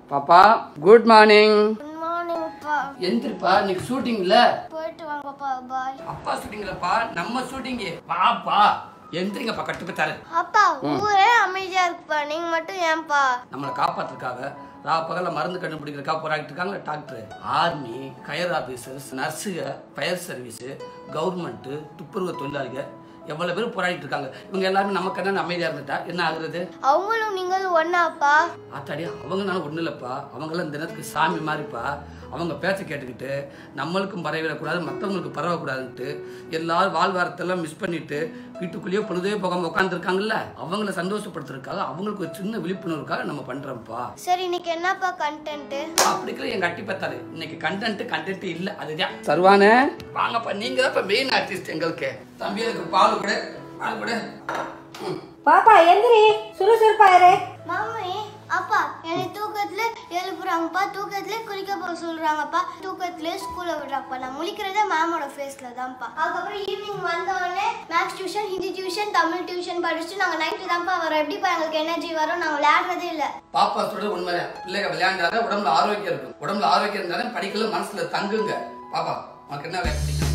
பாப்பா good morning good மார்னிங்ப்பா எந்திரிப்பா இன்னைக்கு ஷூட்டிங்ல போயிட்டு வாங்கப்பா பாய் அப்பா ஷூட்டிங்லப்பா நம்ம ஷூட்டிங் வாப்பா எந்திரிங்கப்பா கட்டுப்பத்தாரு அப்பா ஊரே அமைதியா இருக்குப்பா நீங்க மட்டும் ஏன்பா நம்மளை காப்பாத்துறதுக்காக ரா பகல்ல மருந்து கண்டுபிடிக்கிறதுக்காக போராடிட்டு இருக்காங்க டாக்டர் ஆர்மி கயர் ஆபீசர்ஸ் நர்ஸுக ஃபயர் சர்வீஸ் கவர்மெண்ட் துப்புரவு தொழிலாளிக எவ்வளவு பேர் போராடிட்டு இருக்காங்க இவங்க எல்லாருமே நமக்கு என்ன அமைதியா இருந்துட்டா என்ன ஆகுறது அவங்களும் நீங்களும் ஒன்னாப்பா ஆத்தாடி அவங்கனால ஒன்றும் இல்லைப்பா அவங்களாம் தினத்துக்கு சாமி மாதிரிப்பா அவங்க பேச்ச கேட்டுக்கிட்டு நம்மளுக்கும் பரவிடக்கூடாது மற்றவங்களுக்கு பரவக்கூடாதுன்ட்டு எல்லாரும் வாழ்வாரத்தெல்லாம் மிஸ் பண்ணிட்டு வீட்டுக்குள்ளேயே பொழுதே போகாம உட்காந்துருக்காங்கல்ல அவங்கள சந்தோஷப்படுத்துறதுக்காக அவங்களுக்கு ஒரு சின்ன விழிப்புணர்வுக்காக நம்ம பண்றோம்ப்பா சரி இன்னைக்கு என்னப்பா கண்டென்ட் அப்படிக்கல எங்க அட்டி பார்த்தாரு இன்னைக்கு கண்டென்ட் கண்டென்ட் இல்ல அதுதான் சர்வானே வாங்கப்பா நீங்க தான் இப்ப மெயின் ஆர்டிஸ்ட் எங்களுக்கு தம்பிகளுக்கு பால் கூட பால் கூட ம். பாப்பா எந்திரி சுறுசுறுப்பா இரு மாமி அப்பா என்னை தூக்கத்துல எழுப்புறாங்கப்பா தூக்கத்துல குளிக்க போக சொல்றாங்கப்பா தூக்கத்துல ஸ்கூல்ல விடுறாங்கப்பா நான் முழிக்கிறதே மேமோட ஃபேஸ்ல தான்ப்பா அதுக்கப்புறம் ஈவினிங் வந்த உடனே maths tuition Hindi tuition Tamil tuition படிச்சுட்டு நாங்க நைட்டு தான்ப்பா வரோம் எப்படிப்பா எங்களுக்கு எனர்ஜி வரும் நாங்க விளையாடுறதே இல்ல பாப்பா சொல்றது உண்மைதான் பிள்ளைங்க விளையாண்டாதான் உடம்புல ஆரோக்கியம் இருக்கும் உடம்புல ஆரோக்கியம் இருந்தாலும் படிக்கல மனசுல தங்குங்க பாப்பா உனக்கு என்ன வேலை பிடிக்கும்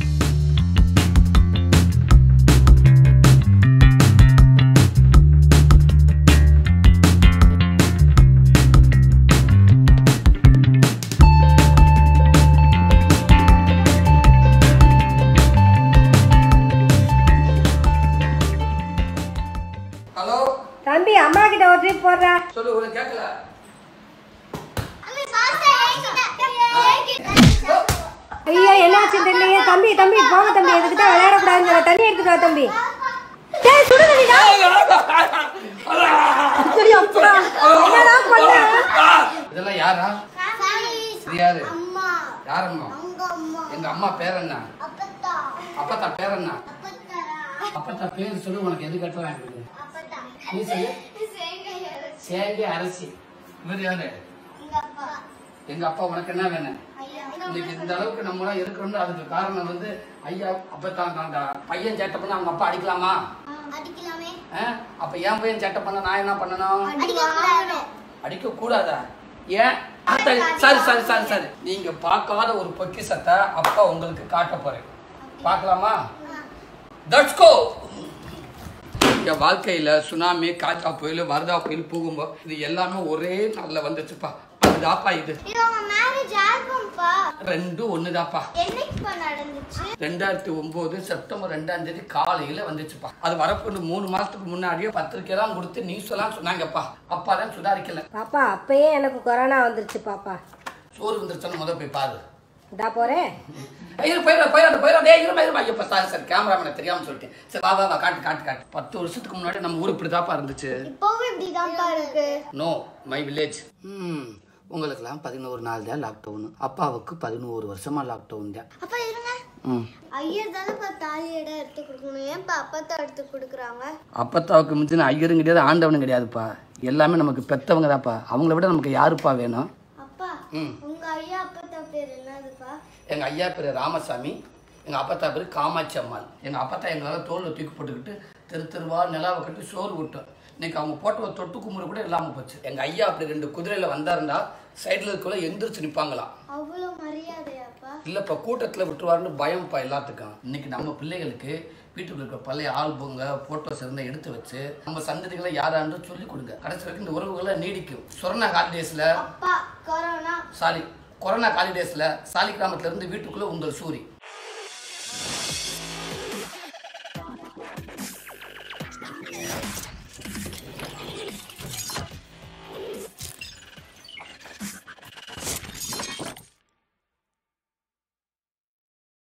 ஹலோ தம்பி அம்மா கிட்ட ஒரு ட்ரிப் போடுறா சொல்லு உனக்கு கேட்கல ஐயோ என்னாச்சு தெரியலையே தம்பி தம்பி போங்க தம்பி எதுக்கிட்ட விளையாடக்கூடாதுன்னு சொல்ல தண்ணி எடுத்துட்டு வா தம்பி டேய், சுடு தண்ணிடா. சரி, அப்பா. என்னடா பண்ண? இதெல்லாம் யாரா இது யாரு அம்மா யாரம்மா உங்க அம்மா எங்க அம்மா பேர் என்ன அப்பத்தா அப்பத்தா பேர் என்ன அப்பத்தரா அப்பத்தா பேர் சொல்லு உனக்கு எது கட்டலாம் இருக்குது அப்பத்தா நீ சொல்லு சேங்கையா சேங்கி அரசி இவர் யாரு எங்க அப்பா எங்க அப்பா உனக்கு என்ன வேணும் ஐயா இன்னைக்கு இந்த அளவுக்கு நம்மளாம் இருக்கிறோம்னு அதுக்கு காரணம் வந்து ஐயா அப்பத்தான் தான்டா பையன் சேட்டை பண்ண அவங்க அப்பா அடிக்கலாமா அடிக்கலாமே ஆ? அப்ப என் பையன் சேட்டை பண்ண நான் என்ன பண்ணணும் அடிக்க கூடாது அடிக்க கூடாதா ஏன் ஆ, சரி சரி சரி சரி சரி நீங்க பார்க்காத ஒரு பொக்கிஷத்தை அப்பா உங்களுக்கு காட்ட போறேன் பார்க்கலாமா தட்ஸ் கோ என் வாழ்க்கையில சுனாமி காற்றா புயல் வரதா புயல் போகும்போது இது எல்லாமே ஒரே நாள்ல வந்துச்சுப்பா அதுதாப்பா இது இது உங்க மேரேஜ் ஆல்பம்பா ரெண்டும் ஒண்ணுதாப்பா என்னைக்குப்பா நடந்துச்சு ரெண்டாயிரத்தி ஒன்பது செப்டம்பர் ரெண்டாம் தேதி காலையில வந்துச்சுப்பா அது வரப்போது மூணு மாசத்துக்கு முன்னாடியே பத்திரிக்கை எல்லாம் கொடுத்து நியூஸ் எல்லாம் சொன்னாங்கப்பா அப்பா தான் சுதாரிக்கல பாப்பா அப்பயே எனக்கு கொரோனா வந்துருச்சு பாப்பா சோறு வந்துருச்சான்னு முத போய் பாரு இதா போறேன் ஐயோ போயிடா போயிடா போயிடா டே இருமா இருமா ஐயப்பா சாரி சார் கேமராமேனை தெரியாம சொல்லிட்டேன் சரி வா வா வா காட்டு காட்டு காட்டு பத்து வருஷத்துக்கு முன்னாடி நம்ம ஊர் இப்படிதாப்பா இருந்துச்சு இப்பவும் இப்படிதான்ப்பா இருக்கு நோ மை வில்லேஜ் ம் உங்களுக்கெல்லாம் பதினோரு நாள் தான் லாக்டவுன் அப்பாவுக்கு பதினோரு வருஷமா லாக்டவுன் தான் அப்பா இருங்க ம் ஐயர் தானேப்பா தாலி இடம் எடுத்து கொடுக்கணும் ஏன்ப்பா அப்பத்தா எடுத்து கொடுக்குறாங்க அப்பத்தாவுக்கு மிஞ்சின ஐயரும் கிடையாது ஆண்டவனும் கிடையாதுப்பா எல்லாமே நமக்கு பெத்தவங்க தான்ப்பா அவங்கள விட நமக்கு யாருப்பா வேணும் அப்பா ம் உங்க ஐயா அப்பத்தா பேர் என்னதுப்பா எங்கள் ஐயா பேர் ராமசாமி எங்கள் அப்பத்தா பேர் காமாட்சி அம்மாள் எங்கள் அப்பத்தா எங்களால் தோளில் தூக்கி போட்டுக்கிட்டு தெரு தெருவா நிலாவை கட்டி சோறு விட்டோம் இன்னைக்கு அவங்க போட்ட ஒரு தொட்டு குமுறு கூட இல்லாமல் போச்சு எங்கள் ஐயா அப்படி ரெண்டு குதிரையில் வந்தாருந்தா சைடில் இருக்கக்குள்ள எந்திரிச்சு நிற்பாங்களாம் அவ்வளோ மரியாதையாப்பா இல்லைப்பா கூட்டத்தில் விட்டுருவாருன்னு பயம்ப்பா எல்லாத்துக்கும் இன்னைக்கு நம்ம பிள்ளைகளுக்கு வீட்டுக்குள்ள இருக்க பழைய ஆல்பங்க ஃபோட்டோஸ் இருந்தால் எடுத்து வச்சு நம்ம சந்ததிகளை யாரான்னு சொல்லி கொடுங்க கடைசி வரைக்கும் இந்த உறவுகளை நீடிக்கும் சொர்ணா ஹாலிடேஸில் அப்பா கொரோனா சாரி கொரோனா ஹாலிடேஸில் சாலி கிராமத்துல இருந்து வீட்டுக்குள்ளே உங்கள் சூரி